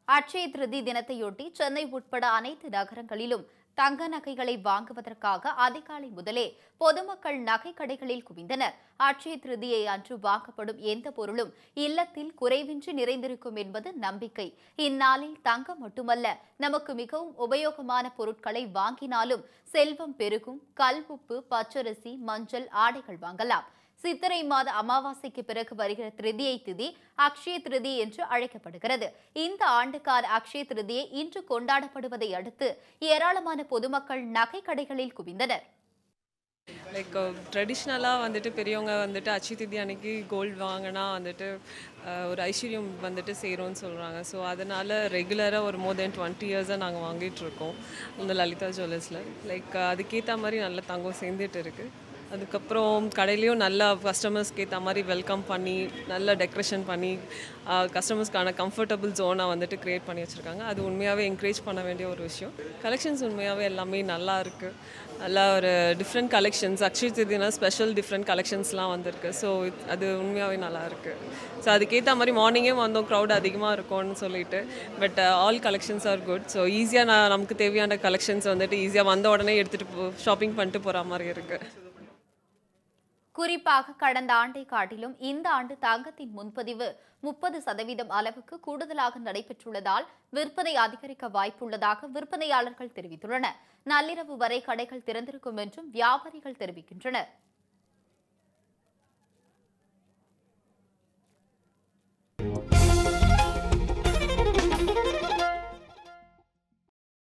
அட்சய திருதி தினத்தையொட்டி சென்னை உட்பட அனைத்து நகரங்களிலும் தங்க நகைகளை வாங்குவதற்காக அதிகாலை முதலே பொதுமக்கள் நகை கடைகளில் குவிந்தனர் அட்சய திருதியை அன்று வாங்கப்படும் எந்த பொருளும் இல்லத்தில் குறைவின்றி நிறைந்திருக்கும் என்பது நம்பிக்கை இந்நாளில் தங்கம் மட்டுமல்ல நமக்கு மிகவும் உபயோகமான பொருட்களை வாங்கினாலும் செல்வம் பெருகும் கல்உப்பு பச்சரிசி மஞ்சள் ஆடைகள் வாங்கலாம் சித்திரை மாத அமாவாசைக்கு பிறகு வருகிற திருதியை திதி அக்ஷய திருதி என்று அழைக்கப்படுகிறது இந்த ஆண்டுக்கான அக்ஷய திருதியை இன்று கொண்டாடப்படுவதை அடுத்து ஏராளமான பொதுமக்கள் நகை கடைகளில் குவிந்தனர் லைக் ட்ரெடிஷ்னலாக வந்துட்டு பெரியவங்க வந்துட்டு அச்சி திதி அன்னைக்கு கோல்டு வாங்கினா வந்துட்டு அஹ், ஒரு ஐஸ்வர்யம் வந்துட்டு சேரும்னு சொல்கிறாங்க ஸோ அதனால் ரெகுலராக ஒரு மோர் தென் டுவெண்ட்டி இயர்ஸாக நாங்கள் வாங்கிட்டு இருக்கோம் இந்த லலிதா ஜுவல்லர்ஸில் லைக் அதுக்கேற்ற மாதிரி நல்ல தங்கம் சேர்ந்துட்டு இருக்குது அதுக்கப்புறம் கடையிலையும் நல்லா கஸ்டமர்ஸ்க்கு ஏற்ற மாதிரி வெல்கம் பண்ணி நல்ல டெக்கரேஷன் பண்ணி கஸ்டமர்ஸ்க்கான கம்ஃபர்டபுள் ஜோனை வந்துட்டு க்ரியேட் பண்ணி வச்சுருக்காங்க அது உண்மையாகவே என்கரேஜ் பண்ண வேண்டிய ஒரு விஷயம் கலெக்ஷன்ஸ் உண்மையாகவே எல்லாமே நல்லா இருக்குது நல்லா ஒரு different collections Akshaya Tritiya special different கலெக்ஷன்ஸ்லாம் வந்திருக்கு ஸோ அது உண்மையாகவே நல்லா இருக்குது ஸோ அதுக்கேற்ற மாதிரி மார்னிங்கே வந்தோம் க்ரௌட் அதிகமாக இருக்கும்னு சொல்லிட்டு but all collections are good so ஈஸியாக நான் நமக்கு தேவையான கலெக்ஷன்ஸ் வந்துட்டு ஈஸியாக வந்த உடனே எடுத்துகிட்டு போ ஷாப்பிங் பண்ணிட்டு போகிற மாதிரி இருக்குது குறிப்பாக கடந்த ஆண்டை காட்டிலும் இந்த ஆண்டு தங்கத்தின் முன்பதிவு முப்பது சதவீதம் அளவுக்கு கூடுதலாக நடைபெற்றுள்ளதால் விற்பனை அதிகரிக்க வாய்ப்புள்ளதாக விற்பனையாளர்கள் தெரிவித்துள்ளனர் நள்ளிரவு வரை கடைகள் திறந்திருக்கும் என்றும் வியாபாரிகள் தெரிவிக்கின்றனர்